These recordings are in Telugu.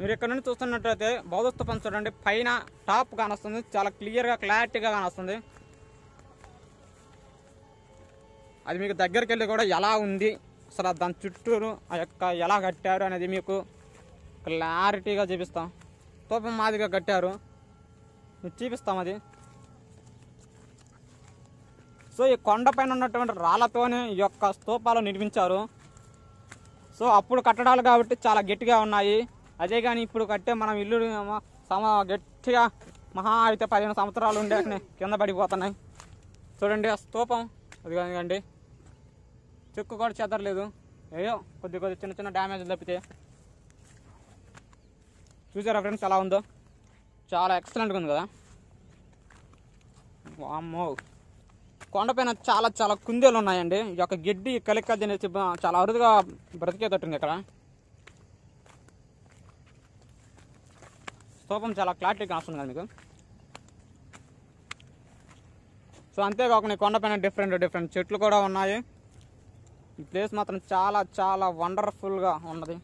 మీరు ఇక్కడ నుండి చూస్తున్నట్టయితే బౌద్ధ స్తూపం చూడండి పైన టాప్ కానొస్తుంది చాలా క్లియర్గా క్లారిటీగా కానొస్తుంది అది మీకు దగ్గరికి వెళ్ళి కూడా ఎలా ఉంది అసలు దాని చుట్టూరు ఆ యొక్క ఎలా కట్టారు అనేది మీకు క్లారిటీగా చూపిస్తాం స్తూపం మాదిరిగా కట్టారు మీకు చూపిస్తాం అది సో ఈ కొండపైన ఉన్నటువంటి రాళ్లతోనే ఈ యొక్క స్తూపాలు నిర్మించారు సో అప్పుడు కట్టడాలు కాబట్టి చాలా గట్టిగా ఉన్నాయి అదే కానీ ఇప్పుడు కట్టే మనం ఇల్లు ఏమో సమ గట్టిగా మహా అయితే పదిహేను సంవత్సరాలు ఉండే కింద పడిపోతున్నాయి చూడండి ఆ స్తూపం అది కానివ్వండి చెక్కు కూడా చెదరలేదు ఏయో కొద్ది కొద్ది చిన్న చిన్న డ్యామేజ్ తప్పితే చూసారా ఫ్రెండ్స్ ఎలా ఉందో చాలా ఎక్సలెంట్గా ఉంది కదా వామ్మో కొండపైన చాలా చాలా కుందేలు ఉన్నాయండి ఈ యొక్క గిడ్డి కలిక తినేసి బ- చాలా అరుదుగా బ్రతికేటట్టుంది ఇక్కడ స్తూపం చాలా క్లారిటీగా వస్తుంది కదా మీకు సో అంతేకాకుండా ఈ కొండపైన డిఫరెంట్ డిఫరెంట్ చెట్లు కూడా ఉన్నాయి ఈ ప్లేస్ మాత్రం చాలా చాలా వండర్ఫుల్గా ఉన్నది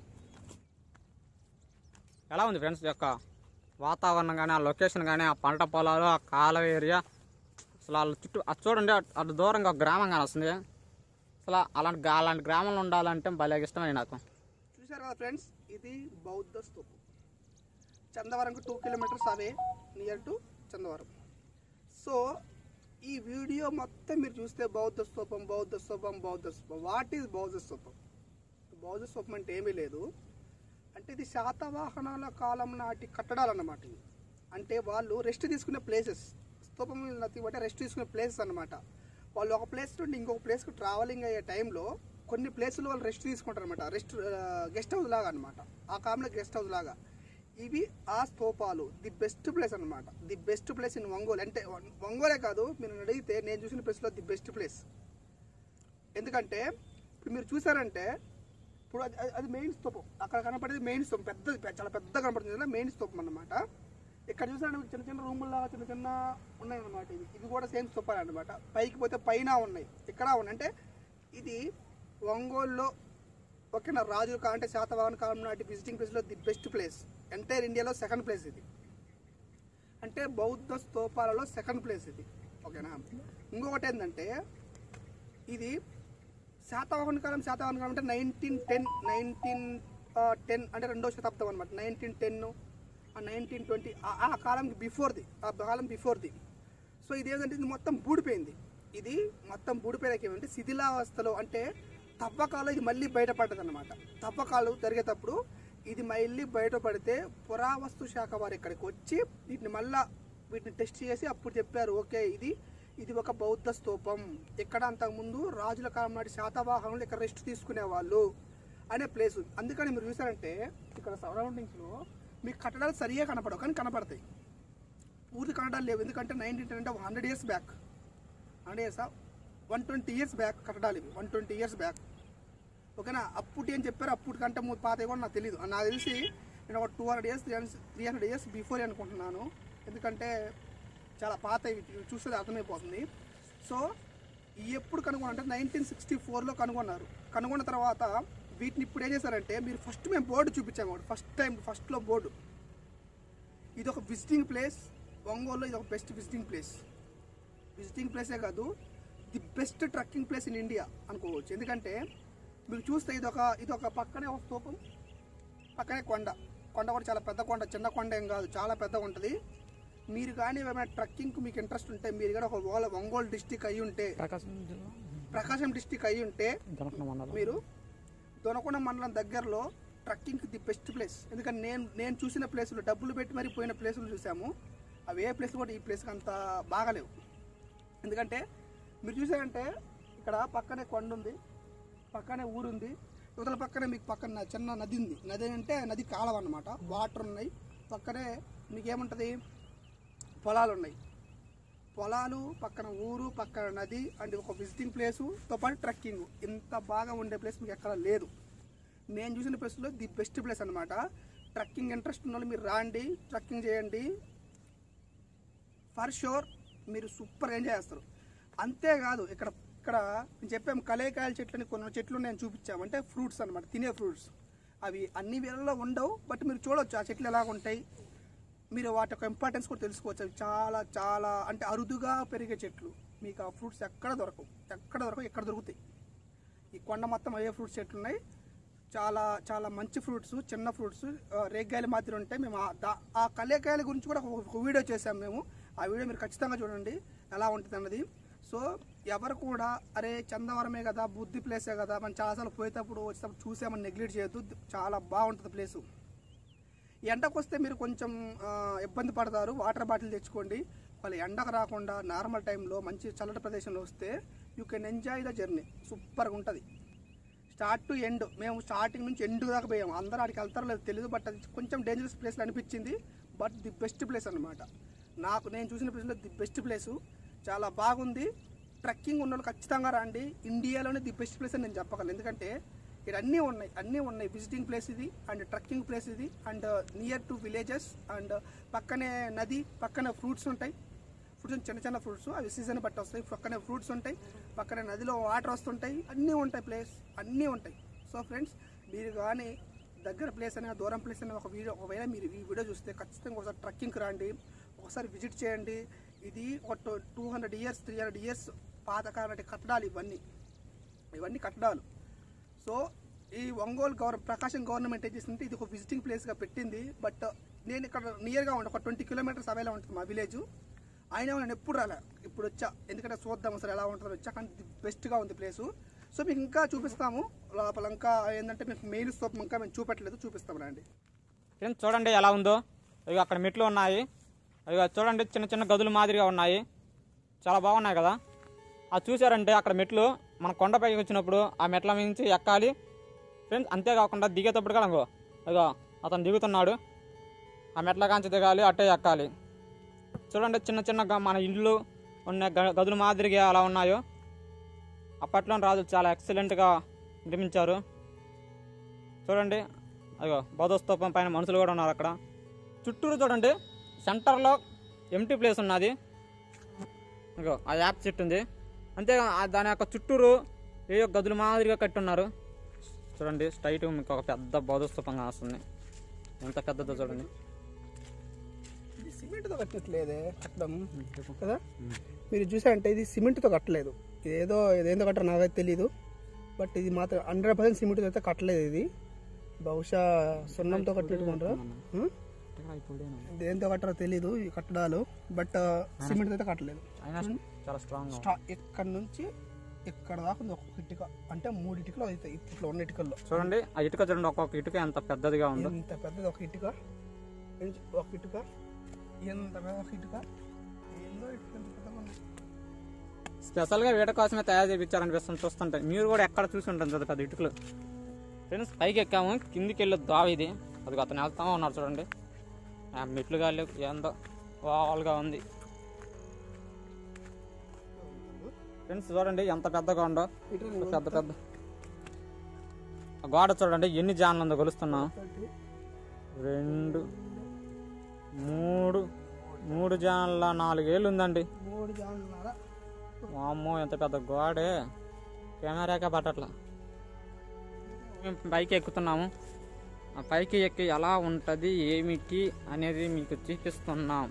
ఎలా ఉంది ఫ్రెండ్స్ ఈ యొక్క వాతావరణం కానీ ఆ లొకేషన్ కానీ ఆ పంట పొలాలు ఆ కాలువ ఏరియా అసలు వాళ్ళ చుట్టూ అది చూడండి అటు- అటు దూరంగా ఒక గ్రామం కానీ వస్తుంది అసలు అలాంటి గా- అలాంటి గ్రామంలో ఉండాలంటే భలే ఇష్టమే నాకు చూశారు కదా ఫ్రెండ్స్ ఇది బౌద్ధ స్తూపం చందవరంకు two kilometres away near to Chandavaram so ఈ వీడియో మొత్తం మీరు చూస్తే బౌద్ధ స్తూపం బౌద్ధ స్తూపం బౌద్ధ స్తూపం వాట్ ఈజ్ బౌద్ధ స్తూపం బౌద్ధ స్తూపం అంటే ఏమీ లేదు అంటే ఇది శాతవాహనాల కాలం నాటి కట్టడాలు అన్నమాట ఇవి అంటే వాళ్ళు రెస్ట్ తీసుకునే ప్లేసెస్ స్తూపం నథింగ్ అంటే రెస్ట్ తీసుకునే ప్లేసెస్ అన్నమాట వాళ్ళు ఒక ప్లేస్ నుండి ఇంకొక ప్లేస్కి ట్రావెలింగ్ అయ్యే టైంలో కొన్ని ప్లేసులు వాళ్ళు రెస్ట్ తీసుకుంటారు అనమాట రెస్ట్ గెస్ట్ హౌస్ లాగా అనమాట ఆ కాలంలో గెస్ట్ హౌస్ లాగా ఇవి ఆ స్తూపాలు ది బెస్ట్ ప్లేస్ అన్నమాట the best place in Ongole అంటే ఒంగోలే కాదు మీరు నన్ను అడిగితే నేను చూసిన ప్లేస్లో ది బెస్ట్ ప్లేస్ ఎందుకంటే ఇప్పుడు మీరు చూసారంటే ఇప్పుడు అది అది- అది మెయిన్ స్తూపం అక్కడ కనపడేది మెయిన్ స్తూపం పెద్దది పె- చాలా పెద్ద కనపడుతుంది కదా మెయిన్ స్తూపం అన్నమాట ఇక్కడ చూసారంటే మీకు చిన్న చిన్న రూముల్లాగా చిన్న చిన్న ఉన్నాయి అన్నమాట ఇవి ఇవి కూడా సేమ్ స్తూపాలు అన్నమాట పైకి పోతే పైన ఉన్నాయి ఇక్కడ ఉన్నాయి అంటే ఇది ఒంగోలులో ఓకేనా రాజుల కాలం అంటే శాతవాహన కాలం నాటి విజిటింగ్ ప్లేస్లో ది బెస్ట్ ప్లేస్ ఎంటైర్ ఇండియాలో సెకండ్ ప్లేస్ ఇది అంటే బౌద్ధ స్తూపాలలో సెకండ్ ప్లేస్ ఇది ఓకేనా ఇంకొకటి ఏంటంటే ఇది శాతవాహన కాలం శాతవాహన కాలం అంటే నైన్టీన్ టెన్ నైన్టీన్ టెన్ అంటే రెండో శతాబ్దం అనమాట నైన్టీన్ టెన్ నైన్టీన్ ట్వంటీ ఆ కాలంకి బిఫోర్ది ఆ కాలం బిఫోర్ది సో ఇది ఏంటంటే ఇది మొత్తం బూడిపోయింది ఇది మొత్తం బూడిపోయాక ఏమంటే శిథిలావస్థలో అంటే తవ్వకాలు ఇది మళ్ళీ బయటపడ్డది అనమాట తవ్వకాలు జరిగేటప్పుడు ఇది మళ్ళీ బయటపడితే పురావస్తు శాఖ వారు ఇక్కడికి వచ్చి వీటిని మళ్ళా వీటిని టెస్ట్ చేసి అప్పుడు చెప్పారు ఓకే ఇది ఇది ఒక బౌద్ధ స్తూపం ఇక్కడ అంతకుముందు రాజుల కాలం నాటి శాతవాహనులు ఇక్కడ రెస్ట్ తీసుకునే వాళ్ళు అనే ప్లేస్ అందుకని మీరు చూసారంటే ఇక్కడ సరౌండింగ్స్లో మీకు కట్టడాలు సరిగా కనపడవు కానీ కనపడతాయి పూర్తి కట్టడాలు లేవు ఎందుకంటే నైన్టీన్ టెన్ అంటే hundred years back hundred years one twenty years back కట్టడాలు ఇవి వన్ ట్వంటీ ఇయర్స్ బ్యాక్ ఓకేనా అప్పుడు ఏం చెప్పారు అప్పుడు కంటే ముందు పాత కూడా నాకు తెలియదు నాకు తెలిసి నేను ఒక two hundred years three hundred three hundred years before అనుకుంటున్నాను ఎందుకంటే చాలా పాత ఇవి ఇవి చూస్తే అర్థమైపోతుంది సో ఇవి ఎప్పుడు కనుగొన్నారంటే నైన్టీన్ సిక్స్టీ ఫోర్లో కనుగొన్నారు కనుగొన్న తర్వాత వీటిని ఇప్పుడు ఏం చేశారంటే మీరు ఫస్ట్ మేము బోర్డు చూపించాము ఫస్ట్ టైం ఫస్ట్లో బోర్డు ఇది ఒక విజిటింగ్ ప్లేస్ ఒంగోలులో ఇది ఒక బెస్ట్ విజిటింగ్ ప్లేస్ విజిటింగ్ ప్లేసే కాదు the best trekking place in India అనుకోవచ్చు ఎందుకంటే మీరు చూస్తే ఇది ఒక ఇది ఒక పక్కనే ఒక స్తూపం పక్కనే కొండ కొండ కూడా చాలా పెద్ద కొండ చిన్న కొండ ఏం కాదు చాలా పెద్దగా ఉంటుంది మీరు కానీ ఏమైనా ట్రక్కింగ్కి మీకు ఇంట్రెస్ట్ ఉంటే మీరు కానీ ఒక ఓల- ఒంగోలు డిస్టిక్ అయి ఉంటే ప్రకాశం జిల్లా ప్రకాశం డిస్టిక్ అయి ఉంటే దొనకొండ మండలం మీరు దొనకొండ మండలం దగ్గరలో ట్రక్కింగ్కి ది బెస్ట్ ప్లేస్ ఎందుకంటే నేను నేను చూసిన ప్లేసులు డబ్బులు పెట్టి మరి పోయిన ప్లేసులు చూసాము అవి ఏ ప్లేస్ కూడా ఈ ప్లేస్కి అంత బాగలేవు ఎందుకంటే మీరు చూసారంటే ఇక్కడ పక్కనే కొండ ఉంది పక్కనే ఊరుంది ఇవతల పక్కనే మీకు పక్కన చిన్న నది ఉంది నది అంటే నది కాలువ అన్నమాట వాటర్ ఉన్నాయి పక్కనే మీకు ఏముంటుంది పొలాలు ఉన్నాయి పొలాలు పక్కన ఊరు పక్కన నది అండ్ ఒక విజిటింగ్ ప్లేసుతో పాటు ట్రెక్కింగ్ ఇంత బాగా ఉండే ప్లేస్ మీకు ఎక్కడ లేదు నేను చూసిన ప్లేస్లో ది బెస్ట్ ప్లేస్ అనమాట ట్రెక్కింగ్ ఇంట్రెస్ట్ ఉన్న వాళ్ళు మీరు రాండి ట్రెక్కింగ్ చేయండి ఫర్ షూర్ మీరు సూపర్ ఎంజాయ్ చేస్తారు అంతేకాదు ఇక్కడ ఇక్కడ నేను చెప్పాము కలేకాయల చెట్లని కొన్ని చెట్లు నేను చూపించాము అంటే ఫ్రూట్స్ అనమాట తినే ఫ్రూట్స్ అవి అన్ని వేళల్లో ఉండవు బట్ మీరు చూడొచ్చు ఆ చెట్లు ఎలాగ ఉంటాయి మీరు వాటి యొక్క ఇంపార్టెన్స్ కూడా తెలుసుకోవచ్చు అవి చాలా చాలా అంటే అరుదుగా పెరిగే చెట్లు మీకు ఆ ఫ్రూట్స్ ఎక్కడ దొరకవు ఎక్కడ దొరకవు ఎక్కడ దొరుకుతాయి ఈ కొండ మొత్తం అవే ఫ్రూట్స్ చెట్లు ఉన్నాయి చాలా చాలా మంచి ఫ్రూట్స్ చిన్న ఫ్రూట్స్ రేగ్గాయల మాదిరి ఉంటాయి మేము ఆ- దా- ఆ కలేకాయల గురించి కూడా ఒక ఒక వీడియో చేసాం మేము ఆ వీడియో మీరు ఖచ్చితంగా చూడండి ఎలా ఉంటుంది అన్నది సో ఎవరు కూడా అరే చందవరమే కదా బుద్ధి ప్లేసే కదా మనం చాలాసార్లు పోయేటప్పుడు వచ్చేటప్పుడు చూసామని నెగ్లెక్ట్ చేయొద్దు చాలా బాగుంటుంది ప్లేసు ఎండకు వస్తే మీరు కొంచెం ఆ, ఇబ్బంది పడతారు వాటర్ బాటిల్ తెచ్చుకోండి వాళ్ళు ఎండకు రాకుండా నార్మల్ టైంలో మంచి చల్లటి ప్రదేశంలో వస్తే you can enjoy the journey సూపర్గా ఉంటుంది స్టార్ట్ టు ఎండ్ మేము స్టార్టింగ్ నుంచి ఎండ్ దాకా పోయాము అందరూ ఆడికి వెళ్తారో లేదో తెలియదు బట్ అది కొంచెం డేంజరస్ ప్లేస్ అనిపించింది బట్ ది బెస్ట్ ప్లేస్ అనమాట నాకు నేను చూసిన ప్లేస్లో ది బెస్ట్ ప్లేసు చాలా బాగుంది ట్రెక్కింగ్ ఉన్న వాళ్ళు ఖచ్చితంగా రండి ఇండియాలోనే ది బెస్ట్ ప్లేస్ అని నేను చెప్పగలను ఎందుకంటే ఇక్కడ అన్నీ ఉన్నాయి అన్నీ ఉన్నాయి విజిటింగ్ ప్లేస్ ఇది అండ్ ట్రెక్కింగ్ ప్లేస్ ఇది and near to villages and పక్కనే నది పక్కనే ఫ్రూట్స్ ఉంటాయి ఫ్రూట్స్ చిన్న చిన్న ఫ్రూట్స్ అవి సీజన్ బట్టి వస్తాయి పక్కనే ఫ్రూట్స్ ఉంటాయి పక్కనే నదిలో వాటర్ వస్తుంటాయి అన్నీ ఉంటాయి ప్లేస్ అన్నీ ఉంటాయి సో ఫ్రెండ్స్ మీరు కానీ దగ్గర ప్లేస్ అనే దూరం ప్లేస్ అనే ఒక వీడియో ఒకవేళ మీరు ఈ వీడియో చూస్తే ఖచ్చితంగా ఒకసారి ట్రెక్కింగ్కి రండి ఒకసారి విజిట్ చేయండి ఇది ఒక two hundred years three hundred years పాతకాలటి కట్టడాలు ఇవన్నీ ఇవన్నీ కట్టడాలు సో ఈ ఒంగోలు గవర్ ప్రకాశం గవర్నమెంట్ ఏం చేసిందంటే ఇది ఒక విజిటింగ్ ప్లేస్గా పెట్టింది బట్ నేను ఇక్కడ నియర్గా ఉండే ఒక ట్వంటీ కిలోమీటర్స్ అవేలా ఉంటుంది మా విలేజ్ అయినా నేను ఎప్పుడు రాలే ఇప్పుడు వచ్చా ఎందుకంటే చూద్దాం అసలు ఎలా ఉంటుందో వచ్చా కానీ బెస్ట్గా ఉంది ప్లేసు సో మీకు ఇంకా చూపిస్తాము లోపల ఇంకా ఏంటంటే మీకు మెయిల్ స్టోప్ ఇంకా మేము చూపెట్టలేదు చూపిస్తాం రండి ఫ్రెండ్స్ చూడండి ఎలా ఉందో ఇక అక్కడ మెట్లు ఉన్నాయి ఇక చూడండి చిన్న చిన్న గదులు మాదిరిగా ఉన్నాయి చాలా బాగున్నాయి కదా అది చూసారంటే అక్కడ మెట్లు మన కొండపైకి వచ్చినప్పుడు ఆ మెట్ల మించి ఎక్కాలి ఫ్రెండ్స్ అంతేకాకుండా దిగేటప్పుడు కూడా ఇంకో ఇగో అతను దిగుతున్నాడు ఆ మెట్ల కాంచి దిగాలి అట్టే ఎక్కాలి చూడండి చిన్న చిన్న గ- మన ఇల్లు ఉన్న గ- గదులు మాదిరిగా అలా ఉన్నాయో అప్పట్లో రాజులు చాలా ఎక్సలెంట్గా నిర్మించారు చూడండి అయ్యో బౌద్ధస్తూపం పైన మనుషులు కూడా ఉన్నారు అక్కడ చుట్టూరు చూడండి సెంటర్లో ఎంటీ ప్లేస్ ఉన్నది ఇగో ఆ యాప్ చెట్టు ఉంది అంతే దాని యొక్క చుట్టూరు ఏయో గదులు మాదిరిగా కట్టున్నారు చూడండి స్ట్రైట్ మీకు ఒక పెద్ద బౌద్ధస్తూపంగా వస్తుంది ఎంత పెద్దదో చూడండి ఇది సిమెంట్తో కట్టినట్లేదే కట్టడం కదా మీరు చూసారంటే ఇది సిమెంట్తో కట్టలేదు ఇదేదో ఇదేందో కట్టారు నాకైతే తెలీదు బట్ ఇది మాత్రం హండ్రెడ్ పర్సెంట్ సిమెంట్తో అయితే కట్టలేదు ఇది బహుశా సున్నంతో కట్టినట్టుకుంటారా దేంతో కట్టారో తెలీదు ఈ కట్టడాలు బట్ సిమెంట్ అయితే కట్టలేదు అయినా చాలా స్ట్రాంగ్ స్టా ఇక్కడ నుంచి ఇక్కడ దాకా ఉంది ఒక్కొక్క ఇటుక అంటే మూడు ఇటుకలు అవుతాయి ఇట్లా ఉన్న ఇటుకల్లో చూడండి ఆ ఇటుక చూడండి ఒక్కొక్క ఇటుక ఎంత పెద్దదిగా ఉందో ఎంత పెద్దది ఒక ఇటుక ఇంచ్ ఒక ఇటుక ఎంత పెద్ద ఒక ఇటుక ఏందో ఇటుక ఎంత పెద్దగా ఉంది. స్పెషల్గా వీట కోసమే తయారు చేయించారనిపిస్తుంది చూస్తుంటే మీరు కూడా ఎక్కడ చూసి ఉంటుంది కదా పెద్ద ఇటుకలు ఫ్రెండ్స్ పైకి ఎక్కాము కిందికి వెళ్ళి దావ ఇది అది అతను వెళ్తామో ఉన్నారు చూడండి ఆ మెట్లు గాలి ఏందో వాల్గా ఉంది ఫ్రెండ్స్ చూడండి ఎంత పెద్దగా ఉందో ఇటుక పెద్ద పెద్ద ఆ గోడ చూడండి ఎన్ని జాన్లు ఉందో కొలుస్తున్నాం ఒకటి, రెండు మూడు మూడు జాన్ల నాలుగేళ్ళు ఉందండి మూడు జానున్నర వామ్మో ఎంత పెద్ద గోడే కెమెరాకే పట్టట్లా మేము పైకి ఎక్కుతున్నాము ఆ పైకి ఎక్కి ఎలా ఉంటుంది ఏమిటి అనేది మీకు చూపిస్తున్నాం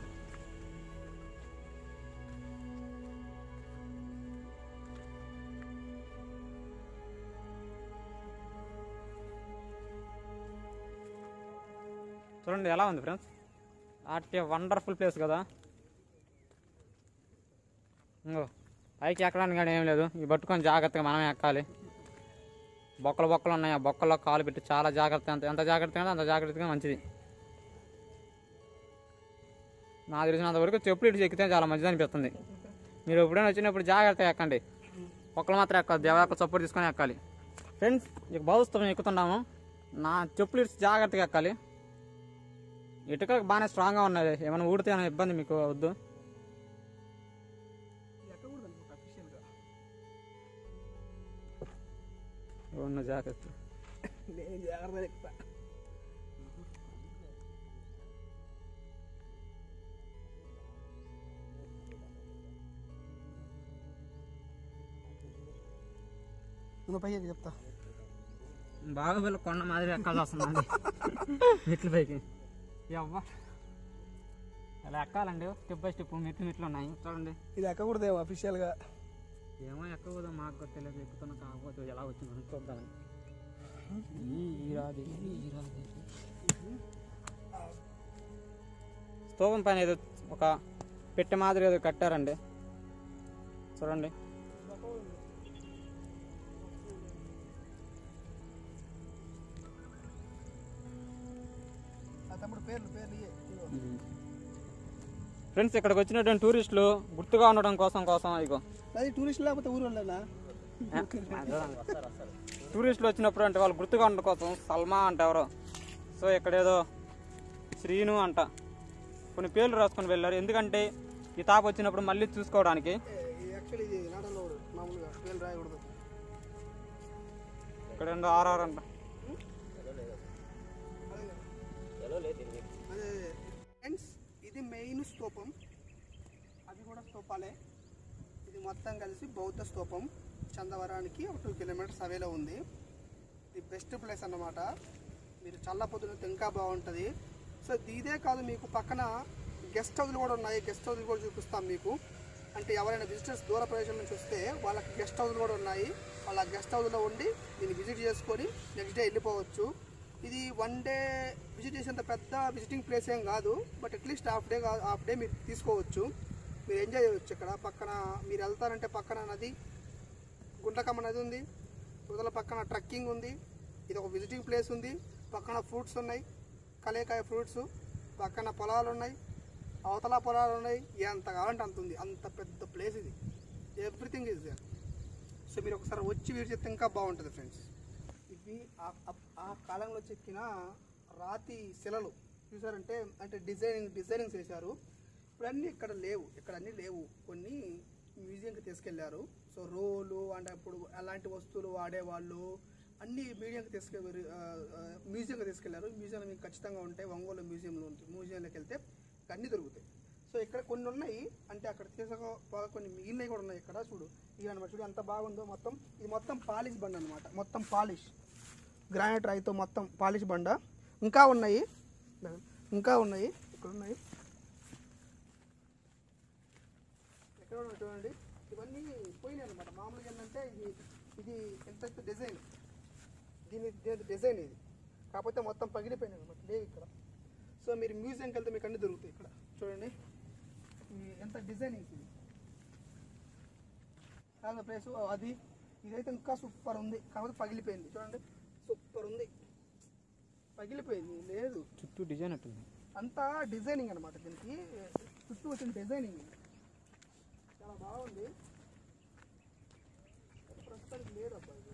చూడండి ఎలా ఉంది ఫ్రెండ్స్ అట్టి వండర్ఫుల్ ప్లేస్ కదా ఇంకో పైకి ఎక్కడానికి కానీ ఏం లేదు ఇవి పట్టుకొని జాగ్రత్తగా మనమే ఎక్కాలి బొక్కలు బొక్కలు ఉన్నాయి ఆ బొక్కల్లో కాలు పెట్టి చాలా జాగ్రత్త ఎంత ఎంత జాగ్రత్తగా అంత జాగ్రత్తగా మంచిది నాకు తెలిసినంత వరకు చెప్పులు ఇటు ఎక్కితే చాలా మంచిది అనిపిస్తుంది మీరు ఎప్పుడైనా వచ్చినప్పుడు జాగ్రత్తగా ఎక్కండి ఒక్కలు మాత్రం ఎక్కాలి దేవాక సపోర్ట్ తీసుకొని ఎక్కాలి ఫ్రెండ్స్ ఇక బాధుస్తాం ఎక్కుతున్నాము నా చెప్పులు ఇటు జాగ్రత్తగా ఎక్కాలి ఇటుకలకు బాగానే స్ట్రాంగ్గా ఉన్నది ఏమైనా ఊడితే ఏమైనా ఇబ్బంది మీకు వద్దు ఇది ఎక్కకూడదు అనుకుంటా అఫీషియల్గా ఉన్న జాగ్రత్త నేను జాగ్రత్తగా ఎక్కుతా నువ్వు పైకి చెప్తా బాగా వీళ్ళ కొండ మాదిరి ఎక్కాల్సి వస్తుంది మెట్ల పైకి అవ్వ ఇలా ఎక్కాలండి స్టెప్ బై స్టెప్ మెట్లు మెట్లు ఉన్నాయి చూడండి ఇది ఎక్కకూడదేమో అఫీషియల్గా ఏమో ఎక్కకూడదు మాకు కూడా తెలియదు ఎక్కుతున్నా కాకపోతే ఎలా వచ్చింది చూద్దాం ఈ ఈ రాది ఈ రాది స్తూపం పైన ఏదో ఒక పెట్టె మాదిరి ఏదో కట్టారండి చూడండి ఆ తమ్ముడు పేర్లు పేర్లు ఇయ్యే. ఇదిగో. ఫ్రెండ్స్ ఇక్కడికి వచ్చినటువంటి టూరిస్టులు గుర్తుగా ఉండడం కోసం కోసం ఇగో అది టూరిస్ట్ లేకపోతే ఊరు వాళ్ళనా టూరిస్టులు వచ్చినప్పుడు అంటే వాళ్ళు గుర్తుగా ఉండడం కోసం సల్మా అంట ఎవరో సో ఇక్కడ ఏదో శ్రీను అంట కొన్ని పేర్లు రాసుకొని వెళ్ళారు ఎందుకంటే ఈ తాప వచ్చినప్పుడు మళ్ళీ చూసుకోవడానికి యాక్చువల్లీ ఇది నాటంలో మామూలుగా పేర్లు రాయకూడదు ఇక్కడ ఏందో ఆర్ఆర్ అంట అదే ఫ్రెండ్స్ ఇది మెయిన్ స్తూపం అది కూడా స్తూపాలే ఇది మొత్తం కలిసి బౌద్ధ స్తూపం చందవరానికి ఒక టూ కిలోమీటర్స్ అవేలో ఉంది ఇది బెస్ట్ ప్లేస్ అన్నమాట మీరు చల్ల పొద్దున ఇంకా బాగుంటుంది సో ఇదే కాదు మీకు పక్కన గెస్ట్ హౌస్లు కూడా ఉన్నాయి గెస్ట్ హౌస్లు కూడా చూపిస్తాం మీకు అంటే ఎవరైనా విజిటర్స్ దూర ప్రదేశం నుంచి వస్తే వాళ్ళకి గెస్ట్ హౌస్లు కూడా ఉన్నాయి వాళ్ళ గెస్ట్ హౌస్లో ఉండి దీన్ని విజిట్ చేసుకొని నెక్స్ట్ డే వెళ్ళిపోవచ్చు ఇది వన్ డే విజిట్ చేసేంత పెద్ద విజిటింగ్ ప్లేస్ ఏం కాదు but at least half day half day మీరు తీసుకోవచ్చు మీరు ఎంజాయ్ చేయవచ్చు ఇక్కడ పక్కన మీరు వెళ్తారంటే పక్కన నది గుంటకమ్మ నది ఉంది యువతల పక్కన ట్రెక్కింగ్ ఉంది ఇది ఒక విజిటింగ్ ప్లేస్ ఉంది పక్కన ఫ్రూట్స్ ఉన్నాయి కలేకాయ ఫ్రూట్స్ పక్కన పొలాలు ఉన్నాయి అవతల పొలాలు ఉన్నాయి ఎంత కావాలంటే అంత ఉంది అంత పెద్ద ప్లేస్ ఇది ఎవ్రీథింగ్ ఇస్ దేర్ సో మీరు ఒకసారి వచ్చి వీడి చెప్తే ఇంకా బాగుంటుంది ఫ్రెండ్స్ ఇవి ఆ- ఆ- ఆ కాలంలో చెక్కిన రాతి శిలలు చూసారంటే అంటే డిజైనింగ్ డిజైనింగ్ చేశారు ఇప్పుడు అన్నీ ఇక్కడ లేవు ఇక్కడ అన్నీ లేవు కొన్ని మ్యూజియంకి తీసుకెళ్లారు సో రోలు అండ్ అప్పుడు అలాంటి వస్తువులు వాడేవాళ్ళు అన్ని మీడియంకి తీసుకెళ్ళి మ్యూజియంకి తీసుకెళ్లారు మ్యూజియంలో మీకు ఖచ్చితంగా ఉంటాయి ఒంగోలు మ్యూజియంలో ఉంటుంది మ్యూజియంలోకి వెళ్తే అన్నీ దొరుకుతాయి సో ఇక్కడ కొన్ని ఉన్నాయి అంటే అక్కడ తీసుకో బాగా కొన్ని మిగిలినవి కూడా ఉన్నాయి ఇక్కడ చూడు ఇది అనమాట చూడు ఎంత బాగుందో మొత్తం ఇది మొత్తం పాలిష్ బండ అనమాట మొత్తం పాలిష్ గ్రానైట్ రాయితో మొత్తం పాలిష్ బండ ఇంకా ఉన్నాయి ఇంకా ఉన్నాయి ఇక్కడ ఉన్నాయి ఎక్కడ ఉన్నాయి చూడండి ఇవన్నీ పోయినాయి అనమాట మామూలుగా ఏంటంటే ఇది ఇది ఎంత డిజైన్ దీని దీని డిజైన్ ఇది కాకపోతే మొత్తం పగిలిపోయినాయి అనమాట లేవు ఇక్కడ సో మీరు మ్యూజియంకి వెళ్తే మీకు అన్ని దొరుకుతాయి ఇక్కడ చూడండి ఈ ఎంత డిజైనింగ్ ఇది చాలా ప్లేస్ అది ఇదైతే ఇంకా సూపర్ ఉంది కాకపోతే పగిలిపోయింది చూడండి సూపర్ ఉంది పగిలిపోయింది లేదు చుట్టూ డిజైన్ అట్టుంది అంతా డిజైనింగ్ అనమాట దీనికి చుట్టూ వచ్చిన డిజైనింగ్ ఇది చాలా బాగుంది కానీ ప్రస్తుతానికి లేదు అబ్బా ఇది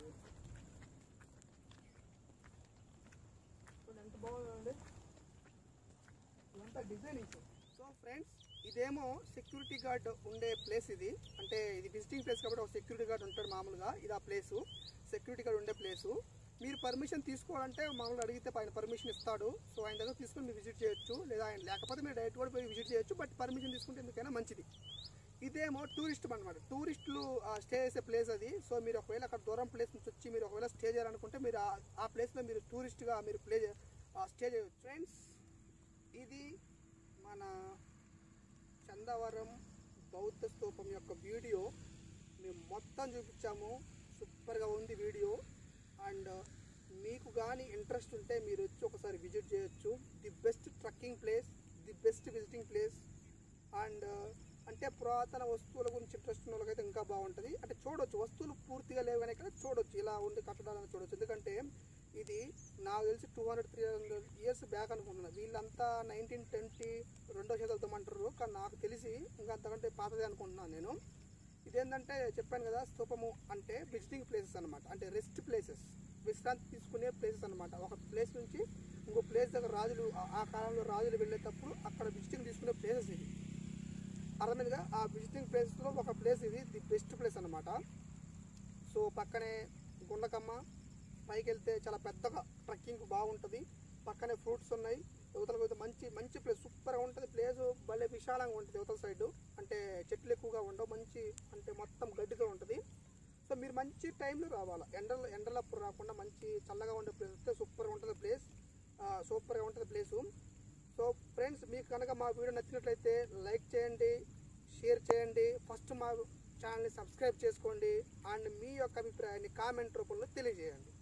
చూడండి ఎంత బాగుందండి ఇదంతా డిజైనింగ్ సో ఫ్రెండ్స్ ఇదేమో సెక్యూరిటీ గార్డ్ ఉండే ప్లేస్ ఇది అంటే ఇది విజిటింగ్ ప్లేస్ కాబట్టి ఒక సెక్యూరిటీ గార్డ్ ఉంటాడు మామూలుగా ఇది ఆ ప్లేసు సెక్యూరిటీ గార్డ్ ఉండే ప్లేసు మీరు పర్మిషన్ తీసుకోవాలంటే మామూలుగా అడిగితే ఆయన పర్మిషన్ ఇస్తాడు సో ఆయన దగ్గర తీసుకొని మీరు విజిట్ చేయొచ్చు లేదా ఆయన లేకపోతే మీరు డైరెక్ట్ కూడా పోయి విజిట్ చేయొచ్చు బట్ పర్మిషన్ తీసుకుంటే ఎందుకైనా మంచిది ఇదేమో టూరిస్ట్ అనమాట టూరిస్టులు స్టే చేసే ప్లేస్ అది సో మీరు ఒకవేళ అక్కడ దూరం ప్లేస్ నుంచి వచ్చి మీరు ఒకవేళ స్టే చేయాలనుకుంటే మీరు ఆ- ఆ ప్లేస్లో మీరు టూరిస్ట్గా మీరు ప్లే స్టే చేయవచ్చు ఫ్రెండ్స్ ఇది మన చందవరం బౌద్ధ స్తూపం యొక్క వీడియో మేము మొత్తం చూపించాము సూపర్గా ఉంది వీడియో అండ్ మీకు కానీ ఇంట్రెస్ట్ ఉంటే మీరు వచ్చి ఒకసారి విజిట్ చేయొచ్చు the best trekking place the best visiting place and అంటే పురాతన వస్తువుల గురించి ఇంట్రెస్ట్ ఉన్న వాళ్ళకైతే ఇంకా బాగుంటుంది అంటే చూడొచ్చు వస్తువులు పూర్తిగా లేవు కానీ ఇక్కడ చూడొచ్చు ఇలా ఉండి కట్టడాలను చూడొచ్చు ఎందుకంటే ఇది నాకు తెలిసి two hundred three hundred years back అనుకుంటున్నాను వీళ్ళంతా నైన్టీన్ ట్వంటీ రెండో శతాబ్దం అంటారు కానీ నాకు తెలిసి ఇంకా అంతకంటే పాతదే అనుకుంటున్నాను నేను ఇదేంటంటే చెప్పాను కదా స్తూపము అంటే విజిటింగ్ ప్లేసెస్ అనమాట అంటే రెస్ట్ ప్లేసెస్ విశ్రాంతి తీసుకునే ప్లేసెస్ అనమాట ఒక ప్లేస్ నుంచి ఇంకో ప్లేస్ దగ్గర రాజులు ఆ- ఆ కాలంలో రాజులు వెళ్ళేటప్పుడు అక్కడ విజిటింగ్ తీసుకునే ప్లేసెస్ ఇది అర్థమైందిగా ఆ విజిటింగ్ ప్లేస్లో ఒక ప్లేస్ ఇది ది బెస్ట్ ప్లేస్ అనమాట సో పక్కనే గుండకమ్మ పైకి వెళ్తే చాలా పెద్దగా ట్రెక్కింగ్ బాగుంటుంది పక్కనే ఫ్రూట్స్ ఉన్నాయి యువతలకు అయితే మంచి మంచి ప్లేస్ సూపర్గా ఉంటుంది ప్లేస్ భలే విశాలంగా ఉంటుంది యువతల సైడ్ అంటే చెట్లు ఎక్కువగా ఉండవు మంచి అంటే మొత్తం గడ్డితో ఉంటుంది సో మీరు మంచి టైంలో రావాలా ఎండలు ఎండలప్పుడు రాకుండా మంచి చల్లగా ఉండే ప్లేస్ వస్తే సూపర్గా ఉంటుంది ప్లేస్ సూపర్గా ఉంటుంది ప్లేసు సో ఫ్రెండ్స్ మీకు కనుక మా వీడియో నచ్చినట్లయితే లైక్ చేయండి షేర్ చేయండి ఫస్ట్ మా ఛానల్ని సబ్స్క్రైబ్ చేసుకోండి అండ్ మీ యొక్క అభిప్రాయాన్ని కామెంట్ రూపంలో తెలియజేయండి